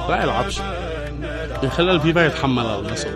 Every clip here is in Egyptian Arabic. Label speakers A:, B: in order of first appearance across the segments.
A: لا يلعبش يخلي الفيفا يتحملها الناس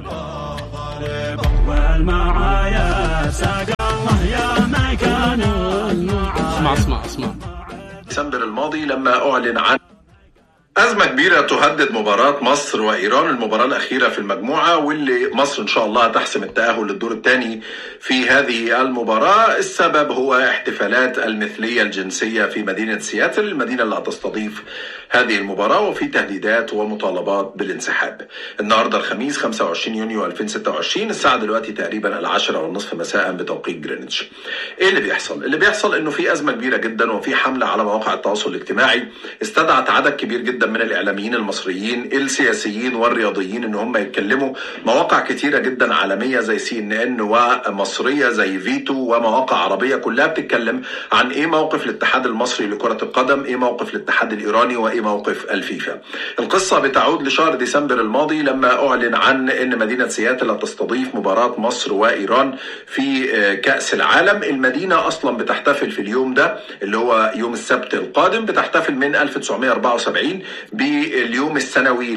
B: والمعايا ساق الله يا مكان
A: اسمع اسمع اسمع
C: ديسمبر الماضي لما أعلن عن أزمة كبيرة تهدد مباراة مصر وإيران المباراة الأخيرة في المجموعة واللي مصر إن شاء الله هتحسم التأهل للدور الثاني في هذه المباراة السبب هو احتفالات المثلية الجنسية في مدينة سياتل المدينة اللي هتستضيف هذه المباراة وفي تهديدات ومطالبات بالانسحاب النهاردة الخميس 25 يونيو 2026 الساعة دلوقتي تقريبا العاشرة والنصف مساء بتوقيت جرينتش ايه اللي بيحصل؟ اللي بيحصل انه في ازمة كبيرة جدا وفي حملة على مواقع التواصل الاجتماعي استدعت عدد كبير جدا من الاعلاميين المصريين السياسيين والرياضيين ان هم يتكلموا مواقع كتيرة جدا عالمية زي سي ان ان ومصرية زي فيتو ومواقع عربية كلها بتتكلم عن ايه موقف الاتحاد المصري لكرة القدم ايه موقف الاتحاد الايراني وايه موقف الفيفا القصة بتعود لشهر ديسمبر الماضي لما اعلن عن ان مدينة سياتل هتستضيف مباراة مصر وايران في آه، كأس العالم المدينة اصلا بتحتفل في اليوم ده اللي هو يوم السبت القادم بتحتفل من 1974 باليوم السنوي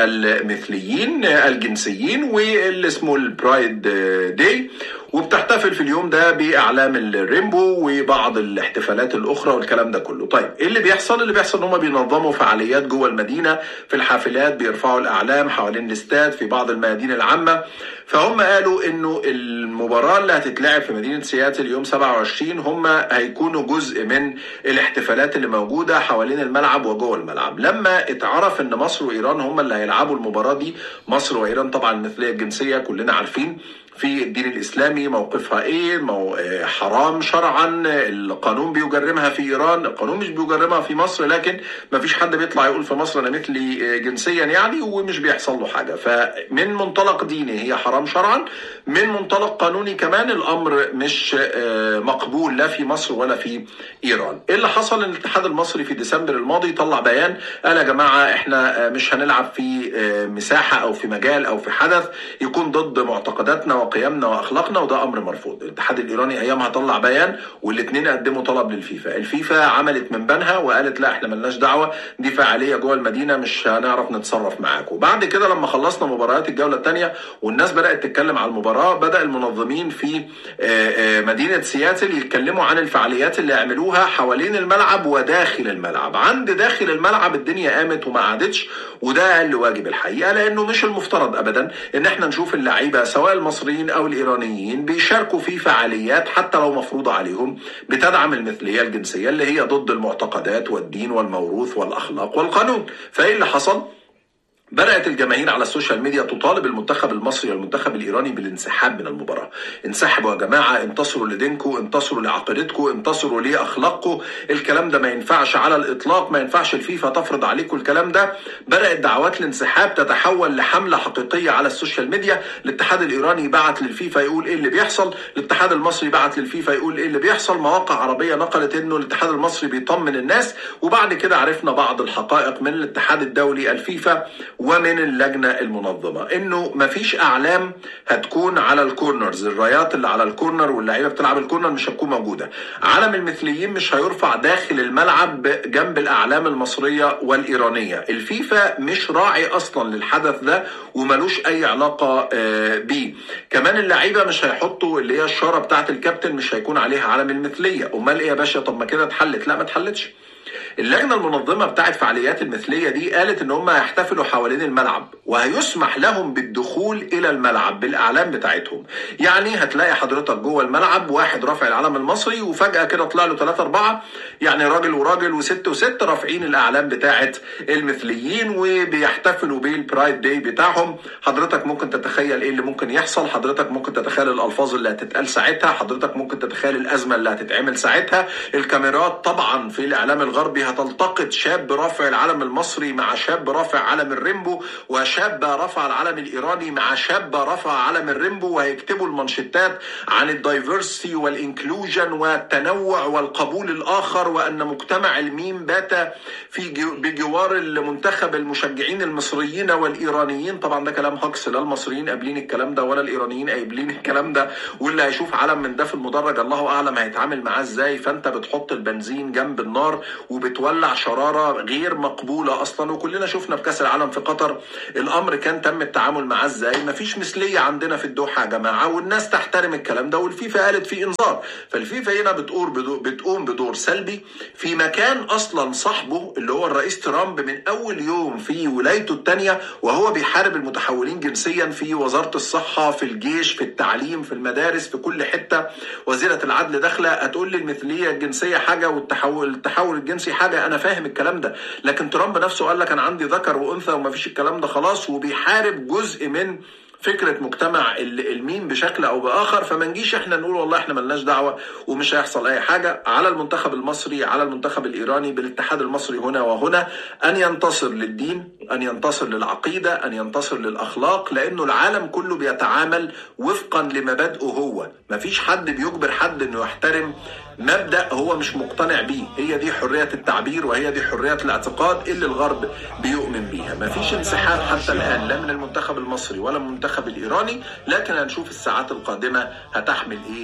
C: للمثليين الجنسيين واللي اسمه البرايد داي وبتحتفل في اليوم ده باعلام الريمبو وبعض الاحتفالات الاخرى والكلام ده كله طيب ايه اللي بيحصل اللي بيحصل ان هم بينظموا فعاليات جوه المدينه في الحافلات بيرفعوا الاعلام حوالين الاستاد في بعض الميادين العامه فهم قالوا انه المباراه اللي هتتلعب في مدينه سياتل يوم 27 هم هيكونوا جزء من الاحتفالات اللي موجوده حوالين الملعب وجوه الملعب لما اتعرف ان مصر وايران هم اللي هيلعبوا المباراه دي مصر وايران طبعا المثليه الجنسيه كلنا عارفين في الدين الاسلامي موقفها ايه مو... آه، حرام شرعا القانون بيجرمها في ايران القانون مش بيجرمها في مصر لكن ما فيش حد بيطلع يقول في مصر انا مثلي آه، جنسيا يعني ومش بيحصل له حاجه فمن منطلق ديني هي حرام شرعا من منطلق قانوني كمان الامر مش آه، مقبول لا في مصر ولا في ايران ايه اللي حصل ان الاتحاد المصري في ديسمبر الماضي طلع بيان قال يا جماعه احنا آه، مش هنلعب في آه، مساحه او في مجال او في حدث يكون ضد معتقداتنا وقيمنا واخلاقنا وده امر مرفوض الاتحاد الايراني ايامها طلع بيان والاثنين قدموا طلب للفيفا الفيفا عملت من بينها وقالت لا احنا ملناش دعوه دي فعاليه جوه المدينه مش هنعرف نتصرف معاكم بعد كده لما خلصنا مباريات الجوله الثانيه والناس بدات تتكلم على المباراه بدا المنظمين في آه، آه، مدينه سياتل يتكلموا عن الفعاليات اللي يعملوها حوالين الملعب وداخل الملعب عند داخل الملعب الدنيا قامت وما عادتش وده اقل واجب الحقيقه لانه مش المفترض ابدا ان احنا نشوف اللعيبه سواء المصريين او الايرانيين بيشاركوا في فعاليات حتى لو مفروضه عليهم بتدعم المثليه الجنسيه اللي هي ضد المعتقدات والدين والموروث والاخلاق والقانون فايه اللي حصل بدأت الجماهير على السوشيال ميديا تطالب المنتخب المصري والمنتخب الإيراني بالانسحاب من المباراة انسحبوا يا جماعة انتصروا لدينكم انتصروا لعقيدتكم انتصروا لأخلاقكم الكلام ده ما ينفعش على الإطلاق ما ينفعش الفيفا تفرض عليكم الكلام ده بدأت دعوات الانسحاب تتحول لحملة حقيقية على السوشيال ميديا الاتحاد الإيراني بعت للفيفا يقول إيه اللي بيحصل الاتحاد المصري بعت للفيفا يقول إيه اللي بيحصل مواقع عربية نقلت إنه الاتحاد المصري بيطمن الناس وبعد كده عرفنا بعض الحقائق من الاتحاد الدولي الفيفا ومن اللجنه المنظمه انه مفيش اعلام هتكون على الكورنرز الرايات اللي على الكورنر واللعيبه بتلعب الكورنر مش هتكون موجوده علم المثليين مش هيرفع داخل الملعب جنب الاعلام المصريه والايرانيه الفيفا مش راعي اصلا للحدث ده وملوش اي علاقه آه، بيه كمان اللعيبه مش هيحطوا اللي هي الشاره بتاعت الكابتن مش هيكون عليها علم المثليه امال ايه يا باشا طب ما كده اتحلت لا ما اتحلتش اللجنه المنظمه بتاعت فعاليات المثليه دي قالت ان هم هيحتفلوا حوالين الملعب وهيسمح لهم بالدخول الى الملعب بالاعلام بتاعتهم يعني هتلاقي حضرتك جوه الملعب واحد رافع العلم المصري وفجاه كده طلع له ثلاثة أربعة يعني راجل وراجل وست وست رافعين الاعلام بتاعت المثليين وبيحتفلوا بالبرايد داي بتاعهم حضرتك ممكن تتخيل ايه اللي ممكن يحصل حضرتك ممكن تتخيل الالفاظ اللي هتتقال ساعتها حضرتك ممكن تتخيل الازمه اللي هتتعمل ساعتها الكاميرات طبعا في الاعلام الغربي هتلتقط شاب رافع العلم المصري مع شاب رافع علم الريمبو وشاب رفع العلم الايراني مع شاب رفع علم الريمبو وهيكتبوا المانشيتات عن الدايفرسيتي والانكلوجن والتنوع والقبول الاخر وان مجتمع الميم بات في جو- بجوار المنتخب المشجعين المصريين والايرانيين طبعا ده كلام هكس لا المصريين قابلين الكلام ده ولا الايرانيين قابلين الكلام ده واللي هيشوف علم من ده في المدرج الله اعلم هيتعامل معاه ازاي فانت بتحط البنزين جنب النار وبت وبتولع شراره غير مقبوله اصلا وكلنا شفنا في كاس العالم في قطر الامر كان تم التعامل معاه ازاي مفيش مثليه عندنا في الدوحه يا جماعه والناس تحترم الكلام ده والفيفا قالت في انذار فالفيفا هنا بتقول بتقوم بدور سلبي في مكان اصلا صاحبه اللي هو الرئيس ترامب من اول يوم في ولايته الثانيه وهو بيحارب المتحولين جنسيا في وزاره الصحه في الجيش في التعليم في المدارس في كل حته وزيره العدل داخله هتقول لي المثليه الجنسيه حاجه والتحول التحول الجنسي حاجه انا فاهم الكلام ده لكن ترامب نفسه قال لك انا عندي ذكر وانثى ومفيش الكلام ده خلاص وبيحارب جزء من فكره مجتمع ال- الميم بشكل او باخر فما نجيش احنا نقول والله احنا ملناش دعوه ومش هيحصل اي حاجه على المنتخب المصري على المنتخب الايراني بالاتحاد المصري هنا وهنا ان ينتصر للدين ان ينتصر للعقيده ان ينتصر للاخلاق لانه العالم كله بيتعامل وفقا لمبادئه هو مفيش حد بيجبر حد انه يحترم مبدا هو مش مقتنع بيه هي دي حريه التعبير وهي دي حريه الاعتقاد اللي الغرب بيؤمن بيها مفيش انسحاب حتى الان لا من المنتخب المصري ولا من المنتخب الايراني لكن هنشوف الساعات القادمه هتحمل ايه